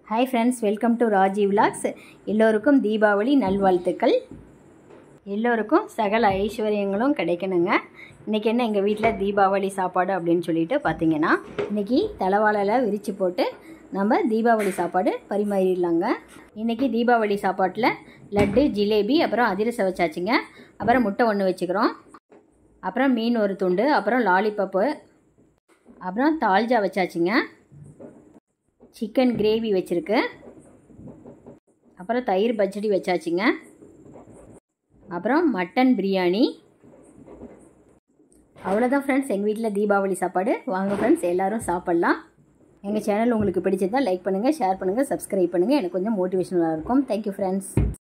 hi friends welcome to Raji vlogs எல்லோருக்கும் தீபாவளி நல்வாழ்த்துக்கள் எல்லோருக்கும் சகல ஐஸ்வர்யங்களும் கிடைக்கணுங்க இன்றைக்கி என்ன எங்கள் வீட்டில் தீபாவளி சாப்பாடு அப்படின்னு சொல்லிட்டு பார்த்தீங்கன்னா இன்றைக்கி தலைவாழையில் விரித்து போட்டு நம்ம தீபாவளி சாப்பாடு பரிமாறிடலாங்க இன்றைக்கி தீபாவளி சாப்பாட்டில் லட்டு ஜிலேபி அப்புறம் அதிரசம் வச்சாச்சுங்க அப்புறம் முட்டை ஒன்று வச்சுக்கிறோம் அப்புறம் மீன் ஒரு துண்டு அப்புறம் லாலிபப்பு அப்புறம் தால்ஜா வச்சாச்சுங்க சிக்கன் கிரேவி வச்சுருக்கு அப்புறம் தயிர் பச்சடி வச்சாச்சுங்க அப்புறம் மட்டன் பிரியாணி அவ்வளோதான் ஃப்ரெண்ட்ஸ் எங்கள் வீட்டில் தீபாவளி சாப்பாடு வாங்க ஃப்ரெண்ட்ஸ் எல்லோரும் சாப்பிட்லாம் எங்கள் சேனல் உங்களுக்கு பிடிச்சதா லைக் பண்ணுங்கள் ஷேர் பண்ணுங்கள் சப்ஸ்கிரைப் பண்ணுங்கள் எனக்கு கொஞ்சம் மோட்டிவேஷனலாக இருக்கும் தேங்க்யூ ஃப்ரெண்ட்ஸ்